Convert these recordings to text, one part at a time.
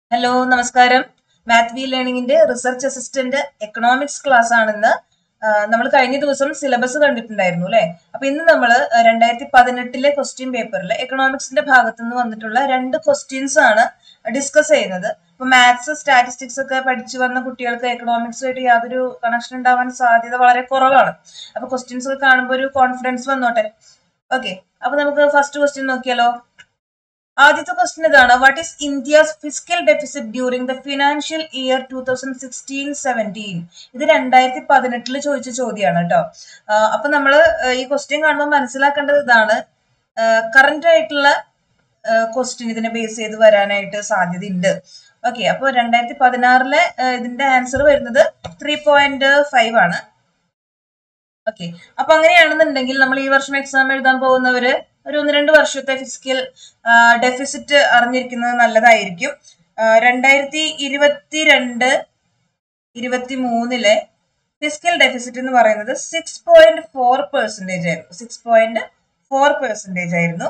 hello നമസ്കാരം math we ലേണിംഗിന്റെ research assistant economics class ആണെന്ന് നമ്മൾ കഴിഞ്ഞ ദിവസം സിലബസ് കണ്ടിട്ടുണ്ടായിരുന്നു അല്ലെ അപ്പൊ ഇന്ന് നമ്മൾ രണ്ടായിരത്തി പതിനെട്ടിലെ ക്വസ്റ്റ്യൻ പേപ്പറിൽ എക്കണോമിക്സിന്റെ ഭാഗത്തു നിന്ന് വന്നിട്ടുള്ള രണ്ട് ക്വസ്റ്റ്യൻസ് ആണ് ഡിസ്കസ് ചെയ്യുന്നത് ഇപ്പൊ മാത്സ് സ്റ്റാറ്റിസ്റ്റിക്സ് ഒക്കെ പഠിച്ചു വന്ന കുട്ടികൾക്ക് എക്കണോമിക്സുമായിട്ട് യാതൊരു കണക്ഷൻ ഉണ്ടാവാൻ സാധ്യത വളരെ കുറവാണ് അപ്പൊ ക്വസ്റ്റ്യൻസ് ഒക്കെ കാണുമ്പോൾ ഒരു കോൺഫിഡൻസ് വന്നോട്ടെ ഓക്കെ അപ്പൊ നമുക്ക് ഫസ്റ്റ് ക്വസ്റ്റ്യൻ നോക്കിയാലോ ആദ്യത്തെ ക്വസ്റ്റ്യൻ ഇതാണ് what is India's physical deficit during the financial year two thousand sixteen seventeen ഇത് രണ്ടായിരത്തി പതിനെട്ടിൽ ചോദിച്ച ചോദ്യമാണ് കേട്ടോ അപ്പൊ നമ്മൾ ഈ ക്വസ്റ്റ്യൻ കാണുമ്പോൾ മനസ്സിലാക്കേണ്ടത് ഇതാണ് കറന്റ് ആയിട്ടുള്ള ക്വസ്റ്റ്യൻ ഇതിനെ ബേസ് ചെയ്ത് വരാനായിട്ട് സാധ്യതയുണ്ട് ഓക്കെ അപ്പോൾ രണ്ടായിരത്തി പതിനാറിലെ ഇതിന്റെ ആൻസർ വരുന്നത് ത്രീ പോയിന്റ് ഫൈവ് ആണ് ഓക്കെ അപ്പൊ അങ്ങനെയാണെന്നുണ്ടെങ്കിൽ നമ്മൾ ഈ വർഷം എക്സാം എഴുതാൻ പോകുന്നവര് ഒരു ഒന്ന് രണ്ട് വർഷത്തെ ഫിസിക്കൽ ഡെഫിസിറ്റ് അറിഞ്ഞിരിക്കുന്നത് നല്ലതായിരിക്കും രണ്ടായിരത്തി ഇരുപത്തി രണ്ട് ഇരുപത്തി മൂന്നിലെ ഫിസിക്കൽ ഡെഫിസിറ്റ് എന്ന് പറയുന്നത് സിക്സ് പോയിന്റ് ഫോർ പെർസെൻറ്റേജ് ആയിരുന്നു സിക്സ് പോയിന്റ് ഫോർ പെർസെൻറ്റേജ് ആയിരുന്നു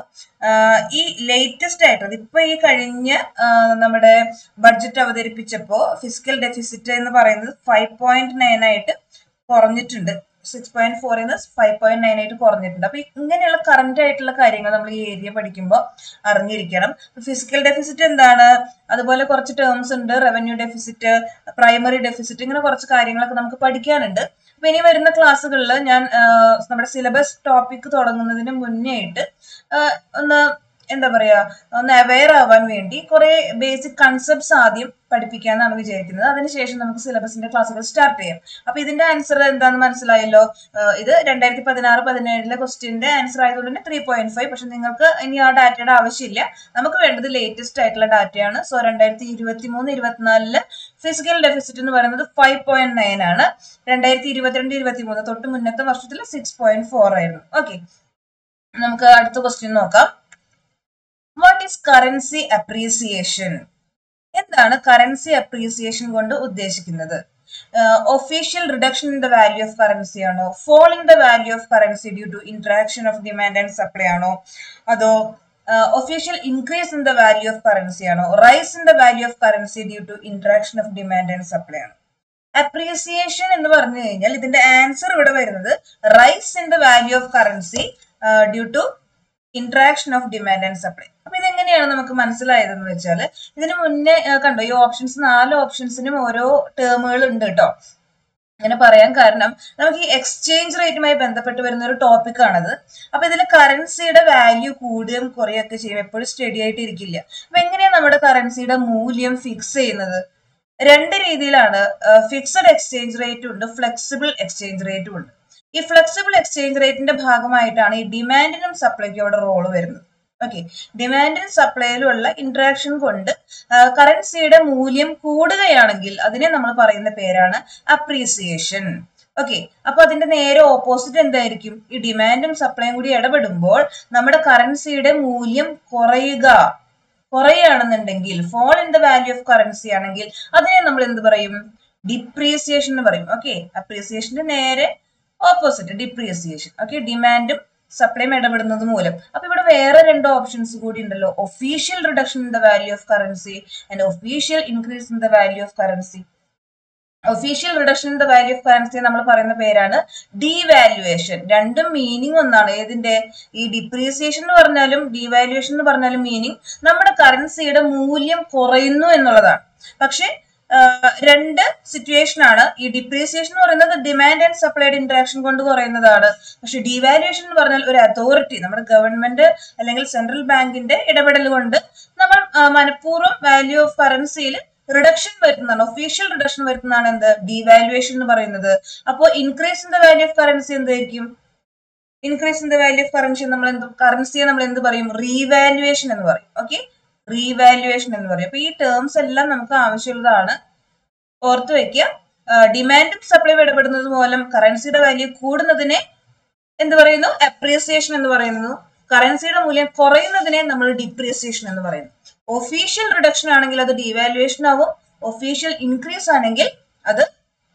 ഈ ലേറ്റസ്റ്റ് ആയിട്ട് ഇപ്പൊ ഈ കഴിഞ്ഞ നമ്മുടെ ബഡ്ജറ്റ് അവതരിപ്പിച്ചപ്പോൾ ഫിസിക്കൽ ഡെഫിസിറ്റ് എന്ന് പറയുന്നത് ഫൈവ് പോയിന്റ് നയൻ ആയിട്ട് കുറഞ്ഞിട്ടുണ്ട് സിക്സ് പോയിന്റ് ഫോറിൽ നിന്ന് ഫൈവ് പോയിന്റ് നയൻ ആയിട്ട് കുറഞ്ഞിട്ടുണ്ട് അപ്പൊ ഇങ്ങനെയുള്ള കറന്റ് ആയിട്ടുള്ള കാര്യങ്ങൾ നമ്മൾ ഈ ഏരിയ പഠിക്കുമ്പോൾ അറിഞ്ഞിരിക്കണം ഫിസിക്കൽ ഡെഫിസിറ്റ് എന്താണ് അതുപോലെ കുറച്ച് ടേംസ് ഉണ്ട് റവന്യൂ ഡെഫിസിറ്റ് പ്രൈമറി ഡെഫിസിറ്റ് ഇങ്ങനെ കുറച്ച് കാര്യങ്ങളൊക്കെ നമുക്ക് പഠിക്കാനുണ്ട് അപ്പൊ ഇനി വരുന്ന ക്ലാസ്സുകളിൽ ഞാൻ നമ്മുടെ സിലബസ് ടോപ്പിക് തുടങ്ങുന്നതിന് മുന്നേ ആയിട്ട് ഒന്ന് എന്താ പറയാ ഒന്ന് അവെയർ ആവാൻ വേണ്ടി കുറെ ബേസിക് കൺസെപ്റ്റ്സ് ആദ്യം പഠിപ്പിക്കാന്നാണ് വിചാരിക്കുന്നത് അതിനുശേഷം നമുക്ക് സിലബസിന്റെ ക്ലാസ്സുകൾ സ്റ്റാർട്ട് ചെയ്യാം അപ്പൊ ഇതിന്റെ ആൻസർ എന്താണെന്ന് മനസ്സിലായല്ലോ ഇത് രണ്ടായിരത്തി പതിനാറ് പതിനേഴിലെ ക്വസ്റ്റ്യന്റെ ആൻസർ ആയതുകൊണ്ട് തന്നെ ത്രീ പോയിന്റ് ഫൈവ് പക്ഷെ നിങ്ങൾക്ക് ഇനി ആ ഡാറ്റയുടെ ആവശ്യമില്ല നമുക്ക് വേണ്ടത് ലേറ്റസ്റ്റ് ആയിട്ടുള്ള ഡാറ്റയാണ് സോ രണ്ടായിരത്തി ഇരുപത്തി മൂന്ന് ഇരുപത്തിനാലില് ഫിസിക്കൽ ഡെഫിസിറ്റ് എന്ന് പറയുന്നത് ഫൈവ് പോയിന്റ് നയൻ ആണ് രണ്ടായിരത്തി ഇരുപത്തിരണ്ട് ഇരുപത്തി മൂന്ന് തൊട്ട് മുന്നത്തെ വർഷത്തിൽ സിക്സ് പോയിന്റ് ഫോർ ആയിരുന്നു ഓക്കെ നമുക്ക് അടുത്ത ക്വസ്റ്റ്യൻ നോക്കാം വാട്ട് ഈസ് കറൻസി അപ്രീസിയേഷൻ എന്താണ് കറൻസി അപ്രീസിയേഷൻ കൊണ്ട് ഉദ്ദേശിക്കുന്നത് official reduction in the value of currency ആണോ fall in the value of currency due to interaction of demand and supply ആണോ അതോ official increase in the value of currency ആണോ rise in the value of currency due to interaction of demand and supply ആണോ appreciation എന്ന് പറഞ്ഞു കഴിഞ്ഞാൽ ഇതിന്റെ answer ഇവിടെ വരുന്നത് rise in the value of currency due to interaction of demand and supply അപ്പൊ ഇതെങ്ങനെയാണ് നമുക്ക് മനസ്സിലായതെന്ന് വെച്ചാൽ ഇതിന് മുന്നേ കണ്ടോ ഈ ഓപ്ഷൻസ് നാല് ഓപ്ഷൻസിനും ഓരോ ടേമുകൾ ഉണ്ട് കേട്ടോ അങ്ങനെ പറയാൻ കാരണം നമുക്ക് ഈ എക്സ്ചേഞ്ച് റേറ്റുമായി ബന്ധപ്പെട്ട് വരുന്ന ഒരു ടോപ്പിക് ആണത് അപ്പൊ ഇതിൽ കറൻസിയുടെ വാല്യൂ കൂടുകയും കുറയൊക്കെ ചെയ്യും എപ്പോഴും സ്റ്റഡി ആയിട്ട് ഇരിക്കില്ല അപ്പൊ എങ്ങനെയാണ് നമ്മുടെ കറൻസിയുടെ മൂല്യം ഫിക്സ് ചെയ്യുന്നത് രണ്ട് രീതിയിലാണ് ഫിക്സഡ് എക്സ്ചേഞ്ച് റേറ്റും ഉണ്ട് ഫ്ലെക്സിബിൾ എക്സ്ചേഞ്ച് റേറ്റും ഉണ്ട് ഈ ഫ്ലെക്സിബിൾ എക്സ്ചേഞ്ച് റേറ്റിന്റെ ഭാഗമായിട്ടാണ് ഈ ഡിമാൻഡിനും സപ്ലൈക്കും അവിടെ റോള് വരുന്നത് ഓക്കെ ഡിമാൻഡിനും സപ്ലൈയിലും ഉള്ള ഇന്ററാക്ഷൻ കൊണ്ട് കറൻസിയുടെ മൂല്യം കൂടുകയാണെങ്കിൽ അതിനെ നമ്മൾ പറയുന്ന പേരാണ് അപ്രീസിയേഷൻ ഓക്കെ അപ്പൊ അതിന്റെ നേരെ ഓപ്പോസിറ്റ് എന്തായിരിക്കും ഈ ഡിമാൻഡും സപ്ലൈയും കൂടി ഇടപെടുമ്പോൾ നമ്മുടെ കറൻസിയുടെ മൂല്യം കുറയുക കുറയുകയാണെന്നുണ്ടെങ്കിൽ fall in the value of currency ആണെങ്കിൽ അതിനെ നമ്മൾ എന്ത് പറയും ഡിപ്രീസിയേഷൻ എന്ന് പറയും ഓക്കെ അപ്രീസിയേഷന്റെ നേരെ ഓപ്പോസിറ്റ് ഡിപ്രീസിയേഷൻ ഓക്കെ ഡിമാൻഡും സപ്ലൈയും ഇടപെടുന്നത് മൂലം അപ്പൊ ഇവിടെ വേറെ രണ്ട് ഓപ്ഷൻസ് കൂടി ഉണ്ടല്ലോ official reduction in the value of currency and official increase in the value of currency official reduction in the value of currency നമ്മൾ പറയുന്ന പേരാണ് ഡീവാലുവേഷൻ രണ്ടും മീനിങ് ഒന്നാണ് ഏതിന്റെ ഈ ഡിപ്രീസിയേഷൻ എന്ന് പറഞ്ഞാലും ഡീവാലുവേഷൻ എന്ന് പറഞ്ഞാലും മീനിങ് നമ്മുടെ കറൻസിയുടെ മൂല്യം കുറയുന്നു എന്നുള്ളതാണ് പക്ഷെ രണ്ട് സിറ്റുവേഷൻ ആണ് ഈ ഡിപ്രീസിയേഷൻ എന്ന് പറയുന്നത് ഡിമാൻഡ് ആൻഡ് സപ്ലൈഡ് ഇന്ററാക്ഷൻ കൊണ്ട് കുറയുന്നതാണ് പക്ഷെ ഡിവാലുവേഷൻ എന്ന് പറഞ്ഞാൽ ഒരു അതോറിറ്റി നമ്മുടെ ഗവൺമെന്റ് അല്ലെങ്കിൽ സെൻട്രൽ ബാങ്കിന്റെ ഇടപെടൽ കൊണ്ട് നമ്മൾ മനഃപൂർവ്വം വാല്യൂ ഓഫ് കറൻസിയിൽ റിഡക്ഷൻ വരുന്നതാണ് ഒഫീഷ്യൽ റിഡക്ഷൻ വരുന്നതാണ് എന്ത് ഡിവാലുവേഷൻ എന്ന് പറയുന്നത് അപ്പോൾ increase in the value of currency എന്തായിരിക്കും increase in the value of currency നമ്മൾ എന്ത് കറൻസിയെ നമ്മൾ എന്ത് പറയും റീവാലുവേഷൻ എന്ന് പറയും ഓക്കെ റീവാലുവേഷൻ എന്ന് പറയും അപ്പൊ ഈ ടേംസ് എല്ലാം നമുക്ക് ആവശ്യമുള്ളതാണ് ഓർത്ത് വെക്കുക ഡിമാൻഡും സപ്ലൈ ഇടപെടുന്നത് മൂലം കറൻസിയുടെ വാല്യൂ കൂടുന്നതിനെ എന്ത് പറയുന്നു അപ്രീസിയേഷൻ എന്ന് പറയുന്നു കറൻസിയുടെ മൂല്യം കുറയുന്നതിനെ നമ്മൾ ഡിപ്രീസിയേഷൻ എന്ന് പറയുന്നു ഒഫീഷ്യൽ റിഡക്ഷൻ ആണെങ്കിൽ അത് ഡിവാലുവേഷൻ ആവും ഒഫീഷ്യൽ ഇൻക്രീസ് ആണെങ്കിൽ അത്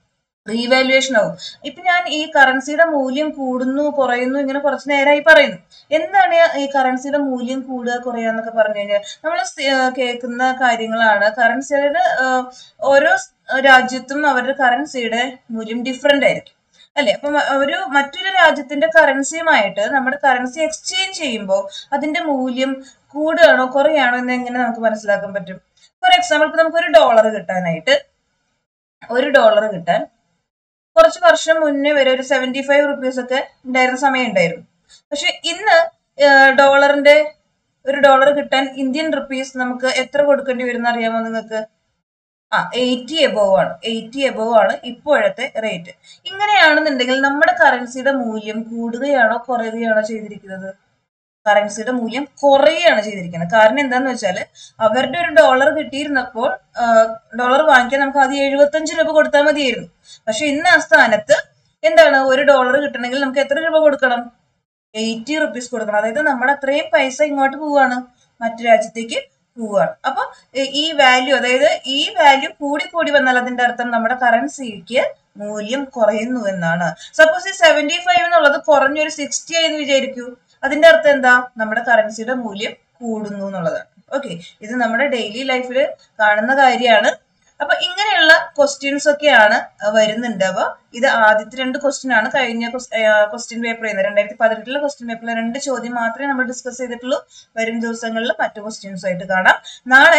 റീവാലുവേഷൻ ആവും ഇപ്പൊ ഞാൻ ഈ കറൻസിയുടെ മൂല്യം കൂടുന്നു കുറയുന്നു ഇങ്ങനെ കുറച്ച് നേരമായി പറയുന്നു എന്താണ് ഈ കറൻസിയുടെ മൂല്യം കൂടുക കുറയുക എന്നൊക്കെ പറഞ്ഞു കഴിഞ്ഞാൽ നമ്മൾ കേൾക്കുന്ന കാര്യങ്ങളാണ് കറൻസിയുടെ ഓരോ രാജ്യത്തും അവരുടെ കറൻസിയുടെ മൂല്യം ഡിഫറെന്റ് ആയിരിക്കും അല്ലെ അപ്പം ഒരു മറ്റൊരു രാജ്യത്തിന്റെ കറൻസിയുമായിട്ട് നമ്മുടെ കറൻസി എക്സ്ചേഞ്ച് ചെയ്യുമ്പോൾ അതിന്റെ മൂല്യം കൂടുകയാണോ കുറയാണോ എന്ന് എങ്ങനെ നമുക്ക് മനസ്സിലാക്കാൻ പറ്റും ഫോർ എക്സാമ്പിൾ ഇപ്പൊ നമുക്ക് ഒരു ഡോളർ കിട്ടാനായിട്ട് ഒരു ഡോളർ കിട്ടാൻ കുറച്ച് വർഷം മുന്നേ വരെ ഒരു സെവന്റി ഫൈവ് റുപ്പീസ് ഒക്കെ ഉണ്ടായിരുന്ന സമയം ഉണ്ടായിരുന്നു പക്ഷെ ഇന്ന് ഡോളറിന്റെ ഒരു ഡോളർ കിട്ടാൻ ഇന്ത്യൻ റുപ്പീസ് നമുക്ക് എത്ര കൊടുക്കേണ്ടി വരും അറിയാമോ നിങ്ങൾക്ക് ആ എയ്റ്റി എബോവ് ആണ് എയ്റ്റി എബോവ് ആണ് ഇപ്പോഴത്തെ റേറ്റ് ഇങ്ങനെയാണെന്നുണ്ടെങ്കിൽ നമ്മുടെ കറൻസിയുടെ മൂല്യം കൂടുകയാണോ കുറയുകയാണോ ചെയ്തിരിക്കുന്നത് കറൻസിയുടെ മൂല്യം കുറയുകയാണ് ചെയ്തിരിക്കുന്നത് കാരണം എന്താന്ന് വെച്ചാൽ അവരുടെ ഒരു ഡോളർ കിട്ടിയിരുന്നപ്പോൾ ഡോളർ വാങ്ങിക്കാൻ നമുക്ക് ആദ്യം എഴുപത്തഞ്ച് രൂപ കൊടുത്താൽ മതിയായിരുന്നു പക്ഷെ ഇന്ന് ആ സ്ഥാനത്ത് എന്താണ് ഒരു ഡോളർ കിട്ടണമെങ്കിൽ നമുക്ക് എത്ര രൂപ കൊടുക്കണം എയ്റ്റി റുപ്പീസ് കൊടുക്കണം അതായത് നമ്മുടെ അത്രയും പൈസ ഇങ്ങോട്ട് പോവാണ് മറ്റു രാജ്യത്തേക്ക് പോവാണ് അപ്പൊ ഈ വാല്യൂ അതായത് ഈ വാല്യൂ കൂടി കൂടി വന്നാൽ അതിന്റെ അർത്ഥം നമ്മുടെ കറൻസിക്ക് മൂല്യം കുറയുന്നു എന്നാണ് സപ്പോസ് ഈ സെവന്റി ഫൈവ് എന്നുള്ളത് കുറഞ്ഞൊരു സിക്സ്റ്റി ആയി എന്ന് വിചാരിക്കൂ അതിന്റെ അർത്ഥം എന്താ നമ്മുടെ കറൻസിയുടെ മൂല്യം കൂടുന്നു എന്നുള്ളതാണ് ഓക്കെ ഇത് നമ്മുടെ ഡെയിലി ലൈഫിൽ കാണുന്ന കാര്യമാണ് അപ്പൊ ഇങ്ങനെയുള്ള ക്വസ്റ്റ്യൻസ് ഒക്കെയാണ് വരുന്നുണ്ട് അപ്പൊ ഇത് ആദ്യത്തെ രണ്ട് ക്വസ്റ്റ്യൻ ആണ് കഴിഞ്ഞ ക്വസ്റ്റ്യൻ പേപ്പർ ചെയ്യുന്നത് രണ്ടായിരത്തി പതിനെട്ടിലെ ക്വസ്റ്റ്യൻ പേപ്പറിൽ രണ്ട് ചോദ്യം മാത്രമേ നമ്മൾ ഡിസ്കസ് ചെയ്തിട്ടുള്ളൂ വരും ദിവസങ്ങളിൽ മറ്റു ക്വസ്റ്റ്യൻസ് ആയിട്ട് കാണാം നാളെ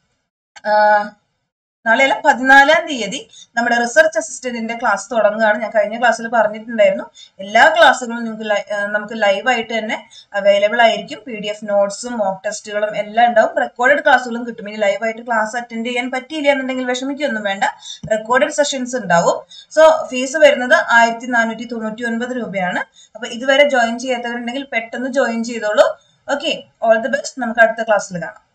നാളെയല്ല പതിനാലാം തീയതി നമ്മുടെ റിസർച്ച് അസിസ്റ്റന്റിന്റെ ക്ലാസ് തുടങ്ങുകയാണ് ഞാൻ കഴിഞ്ഞ ക്ലാസ്സിൽ പറഞ്ഞിട്ടുണ്ടായിരുന്നു എല്ലാ ക്ലാസ്സുകളും നിങ്ങൾക്ക് നമുക്ക് ലൈവായിട്ട് തന്നെ അവൈലബിൾ ആയിരിക്കും പി ഡി എഫ് നോട്ട്സും മോക്ക് ടെസ്റ്റുകളും എല്ലാം ഉണ്ടാവും റെക്കോർഡഡ് ക്ലാസ്സുകളും കിട്ടും ഇനി ലൈവായിട്ട് ക്ലാസ് അറ്റൻഡ് ചെയ്യാൻ പറ്റിയില്ല എന്നുണ്ടെങ്കിൽ വിഷമിക്കൊന്നും വേണ്ട റെക്കോർഡഡ് സെഷൻസ് ഉണ്ടാവും സോ ഫീസ് വരുന്നത് ആയിരത്തി നാനൂറ്റി തൊണ്ണൂറ്റി ഒൻപത് രൂപയാണ് അപ്പൊ ഇതുവരെ ജോയിൻ ചെയ്യാത്തവരുണ്ടെങ്കിൽ പെട്ടെന്ന് ജോയിൻ ചെയ്തോളൂ ഓക്കെ ഓൾ ദി ബെസ്റ്റ് നമുക്ക് അടുത്ത ക്ലാസ്സിൽ കാണാം